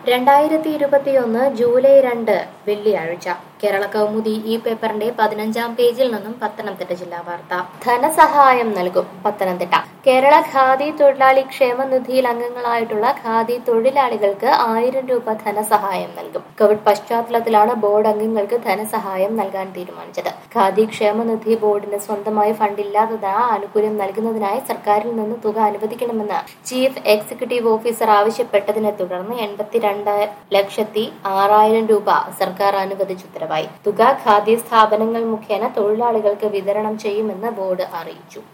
രണ്ടായിരത്തി ഇരുപത്തിയൊന്ന് ജൂലൈ രണ്ട് വെള്ളിയാഴ്ച കേരള കൗമുദി ഈ പേപ്പറിന്റെ പതിനഞ്ചാം പേജിൽ നിന്നും പത്തനംതിട്ട ജില്ലാ വാർത്ത ധനസഹായം നൽകും പത്തനംതിട്ട കേരള ഖാദി തൊഴിലാളി ക്ഷേമനിധിയിൽ അംഗങ്ങളായിട്ടുള്ള ഖാദി തൊഴിലാളികൾക്ക് ആയിരം രൂപ ധനസഹായം നൽകും കോവിഡ് പശ്ചാത്തലത്തിലാണ് ബോർഡ് അംഗങ്ങൾക്ക് ധനസഹായം നൽകാൻ തീരുമാനിച്ചത് ഖാദി ക്ഷേമനിധി ബോർഡിന് സ്വന്തമായി ഫണ്ടില്ലാത്തതിനാൽ ആനുകൂല്യം നൽകുന്നതിനായി സർക്കാരിൽ നിന്ന് തുക അനുവദിക്കണമെന്ന് ചീഫ് എക്സിക്യൂട്ടീവ് ഓഫീസർ ആവശ്യപ്പെട്ടതിനെ തുടർന്ന് എൺപത്തിരണ്ട് ലക്ഷത്തി ആറായിരം രൂപ സർക്കാർ അനുവദിച്ച ഉത്തരവായി തുക ഖാദി സ്ഥാപനങ്ങൾ മുഖേന തൊഴിലാളികൾക്ക് വിതരണം ചെയ്യുമെന്ന് ബോർഡ് അറിയിച്ചു